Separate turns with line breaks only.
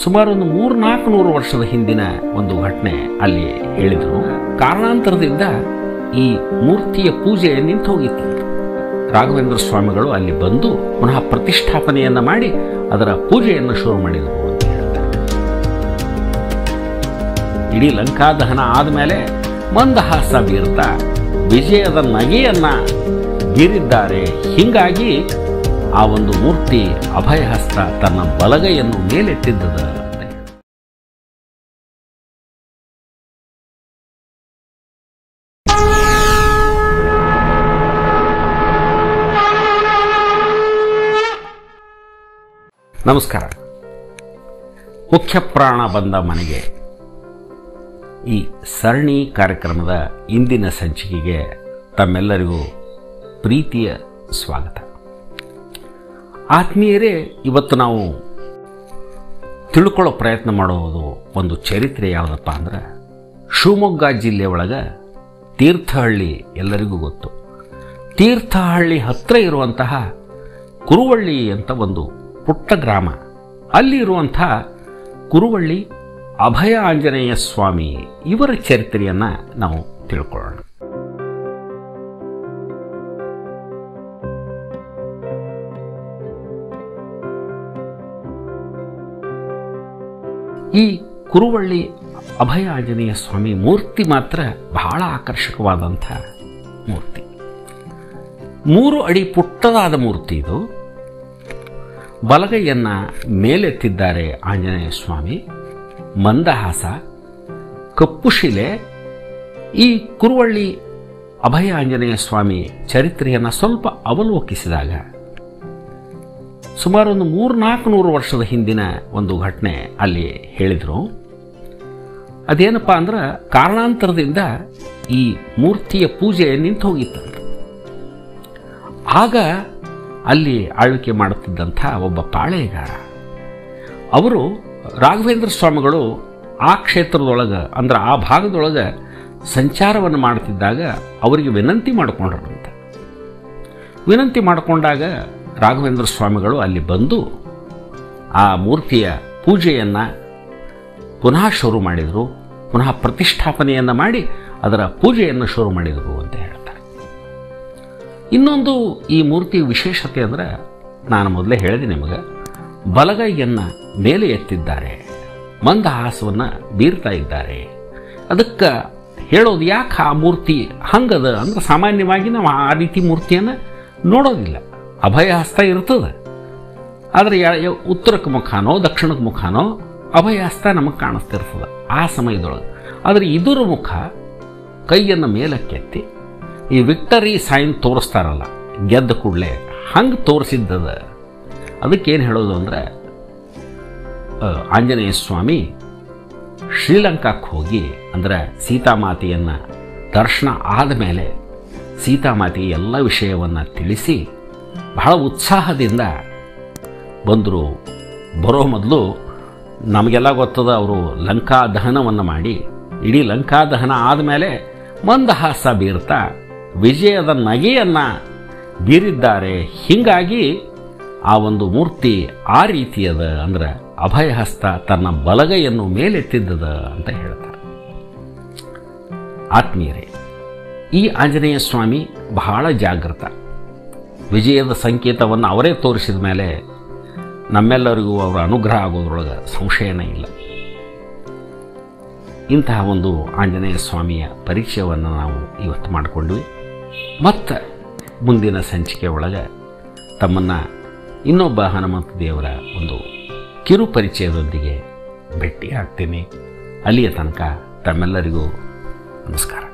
ಸುಮಾರು ಒಂದು ಮೂರು ನಾಲ್ಕು ನೂರು ವರ್ಷದ ಹಿಂದಿನ ಒಂದು ಘಟನೆ ಅಲ್ಲಿ ಹೇಳಿದರು ಕಾರಣಾಂತರದಿಂದ ಈ ಮೂರ್ತಿಯ ಪೂಜೆ ನಿಂತು ಹೋಗಿತ್ತು ರಾಘವೇಂದ್ರ ಸ್ವಾಮಿಗಳು ಅಲ್ಲಿ ಬಂದು ಪುನಃ ಪ್ರತಿಷ್ಠಾಪನೆಯನ್ನ ಮಾಡಿ ಅದರ ಪೂಜೆಯನ್ನು ಶುರು ಮಾಡಿದರು ಅಂತ ಹೇಳ್ತಾರೆ ಇಡೀ ಲಂಕಾದಹನ ಆದಮೇಲೆ ಮಂದಹಾಸ ಬೀರ್ತಾ ವಿಜಯದ ನಗೆಯನ್ನ ಬೀರಿದ್ದಾರೆ ಹೀಗಾಗಿ ಆ ಒಂದು ಮೂರ್ತಿ ಅಭಯಹಸ್ತ ತನ್ನ ಬಲಗೈಯನ್ನು ಮೇಲೆತ್ತಿದ್ದದ ಅಂತ ಹೇಳಿ. ನಮಸ್ಕಾರ ಮುಖ್ಯ ಪ್ರಾಣ ಬಂದ ಮನೆಗೆ ಈ ಸರಣಿ ಕಾರ್ಯಕ್ರಮದ ಇಂದಿನ ಸಂಚಿಕೆಗೆ ತಮ್ಮೆಲ್ಲರಿಗೂ ಪ್ರೀತಿಯ ಸ್ವಾಗತ ಆತ್ಮೀಯರೇ ಇವತ್ತು ನಾವು ತಿಳ್ಕೊಳ್ಳೋ ಪ್ರಯತ್ನ ಮಾಡೋದು ಒಂದು ಚರಿತ್ರೆ ಯಾವುದಪ್ಪ ಅಂದ್ರೆ ಶಿವಮೊಗ್ಗ ಜಿಲ್ಲೆ ಒಳಗೆ ತೀರ್ಥಹಳ್ಳಿ ಎಲ್ಲರಿಗೂ ಗೊತ್ತು ತೀರ್ಥಹಳ್ಳಿ ಹತ್ತಿರ ಇರುವಂತಹ ಕುರುವಳ್ಳಿ ಅಂತ ಒಂದು ಪುಟ್ಟ ಗ್ರಾಮ ಅಲ್ಲಿ ಇರುವಂಥ ಕುರುವಳ್ಳಿ ಅಭಯ ಆಂಜನೇಯ ಸ್ವಾಮಿ ಇವರ ಚರಿತ್ರೆಯನ್ನು ನಾವು ತಿಳ್ಕೊಳ್ಳೋಣ ಈ ಕುರುವಳ್ಳಿ ಅಭಯ ಆಂಜನೇಯ ಸ್ವಾಮಿ ಮೂರ್ತಿ ಮಾತ್ರ ಬಹಳ ಆಕರ್ಷಕವಾದಂಥ ಮೂರ್ತಿ ಮೂರು ಅಡಿ ಪುಟ್ಟದಾದ ಮೂರ್ತಿ ಇದು ಬಲಗೈಯನ್ನ ಮೇಲೆತ್ತಿದ್ದಾರೆ ಆಂಜನೇಯ ಸ್ವಾಮಿ ಮಂದಹಾಸ ಕಪ್ಪು ಶಿಲೆ ಈ ಕುರುವಳ್ಳಿ ಅಭಯ ಆಂಜನೇಯ ಸ್ವಾಮಿ ಚರಿತ್ರೆಯನ್ನು ಸ್ವಲ್ಪ ಅವಲೋಕಿಸಿದಾಗ ಸುಮಾರು ಒಂದು ಮೂರು ನಾಲ್ಕು ನೂರು ವರ್ಷದ ಹಿಂದಿನ ಒಂದು ಘಟನೆ ಅಲ್ಲಿ ಹೇಳಿದರು ಅದೇನಪ್ಪ ಅಂದ್ರೆ ಕಾರಣಾಂತರದಿಂದ ಈ ಮೂರ್ತಿಯ ಪೂಜೆ ನಿಂತು ಹೋಗಿತ್ತಂತ ಆಗ ಅಲ್ಲಿ ಆಳ್ವಿಕೆ ಮಾಡುತ್ತಿದ್ದಂಥ ಒಬ್ಬ ಪಾಳೆಗಾರ ಅವರು ರಾಘವೇಂದ್ರ ಸ್ವಾಮಿಗಳು ಆ ಕ್ಷೇತ್ರದೊಳಗೆ ಅಂದ್ರೆ ಆ ಭಾಗದೊಳಗೆ ಸಂಚಾರವನ್ನು ಮಾಡುತ್ತಿದ್ದಾಗ ಅವರಿಗೆ ವಿನಂತಿ ಮಾಡಿಕೊಂಡ್ರಂತೆ ವಿನಂತಿ ಮಾಡಿಕೊಂಡಾಗ ರಾಘವೇಂದ್ರ ಸ್ವಾಮಿಗಳು ಅಲ್ಲಿ ಬಂದು ಆ ಮೂರ್ತಿಯ ಪೂಜೆಯನ್ನು ಪುನಃ ಶುರು ಮಾಡಿದರು ಪುನಃ ಪ್ರತಿಷ್ಠಾಪನೆಯನ್ನು ಮಾಡಿ ಅದರ ಪೂಜೆಯನ್ನು ಶುರು ಮಾಡಿದರು ಅಂತ ಹೇಳ್ತಾರೆ ಇನ್ನೊಂದು ಈ ಮೂರ್ತಿ ವಿಶೇಷತೆ ಅಂದರೆ ನಾನು ಮೊದಲೇ ಹೇಳಿದೆ ನಿಮಗೆ ಬಲಗೈಯನ್ನು ಮೇಲೆ ಎತ್ತಿದ್ದಾರೆ ಮಂದಹಾಸವನ್ನು ಬೀರ್ತಾ ಇದ್ದಾರೆ ಅದಕ್ಕೆ ಹೇಳೋದು ಯಾಕೆ ಆ ಮೂರ್ತಿ ಹಂಗದ ಅಂದ್ರೆ ಸಾಮಾನ್ಯವಾಗಿ ನಾವು ಆ ರೀತಿ ಮೂರ್ತಿಯನ್ನು ನೋಡೋದಿಲ್ಲ ಅಭಯ ಹಸ್ತ ಇರ್ತದೆ ಆದರೆ ಯಾ- ಯಾ- ಉತ್ತರಕ್ಕೆ ಮುಖಾನೋ ದಕ್ಷಿಣಕ್ಕೆ ಮುಖಾನೋ ಅಭಯ ಹಸ್ತ ನಮಗೆ ಕಾಣಿಸ್ತಿರ್ತದೆ ಆ ಸಮಯದೊಳಗೆ ಆದರೆ ಇದರ ಮುಖ ಕೈಯನ್ನು ಮೇಲಕ್ಕೆತ್ತಿ ಈ ವಿಕ್ಟರಿ ಸೈನ್ ತೋರಿಸ್ತಾರಲ್ಲ ಗೆದ್ದ ಕೂಡಲೇ ಹಂಗೆ ತೋರಿಸಿದ್ದದ ಅದಕ್ಕೇನು ಹೇಳೋದು ಅಂದರೆ ಆಂಜನೇಯ ಸ್ವಾಮಿ ಶ್ರೀಲಂಕಾಕ್ಕೆ ಹೋಗಿ ಅಂದರೆ ಸೀತಾಮಾತೆಯನ್ನು ದರ್ಶನ ಆದಮೇಲೆ ಸೀತಾಮಾತೆ ಎಲ್ಲ ವಿಷಯವನ್ನು ತಿಳಿಸಿ ಬಹಳ ಉತ್ಸಾಹದಿಂದ ಬಂದರು ಬರೋ ಮೊದಲು ನಮಗೆಲ್ಲ ಗೊತ್ತದ ಅವರು ಲಂಕಾ ದಹನವನ್ನು ಮಾಡಿ ಇಡೀ ಲಂಕಾ ದಹನ ಆದಮೇಲೆ ಮಂದಹಾಸ ಬೀರ್ತಾ ವಿಜಯದ ನಗೆಯನ್ನು ಬೀರಿದ್ದಾರೆ ಹೀಗಾಗಿ ಆ ಒಂದು ಮೂರ್ತಿ ಆ ರೀತಿಯದ ಅಂದ್ರೆ ಅಭಯಹಸ್ತ ತನ್ನ ಬಲಗೈಯನ್ನು ಮೇಲೆತ್ತಿದ್ದದ ಅಂತ ಹೇಳ್ತಾರೆ ಆತ್ಮೀಯರೇ ಈ ಆಂಜನೇಯ ಸ್ವಾಮಿ ಬಹಳ ಜಾಗೃತ ವಿಜಯದ ಸಂಕೇತವನ್ನು ಅವರೇ ತೋರಿಸಿದ ಮೇಲೆ ನಮ್ಮೆಲ್ಲರಿಗೂ ಅವರ ಅನುಗ್ರಹ ಆಗೋದ್ರೊಳಗೆ ಸಂಶಯನೇ ಇಲ್ಲ ಇಂತಹ ಒಂದು ಆಂಜನೇಯ ಸ್ವಾಮಿಯ ಪರಿಚಯವನ್ನು ನಾವು ಇವತ್ತು ಮಾಡಿಕೊಂಡ್ವಿ ಮತ್ತು ಮುಂದಿನ ಸಂಚಿಕೆ ಒಳಗೆ ತಮ್ಮನ್ನು ಇನ್ನೊಬ್ಬ ಹನುಮಂತ ದೇವರ ಒಂದು ಕಿರು ಪರಿಚಯದೊಂದಿಗೆ ಭೇಟಿ ಆಗ್ತೀನಿ ಅಲ್ಲಿಯ ತನಕ ತಮ್ಮೆಲ್ಲರಿಗೂ ನಮಸ್ಕಾರ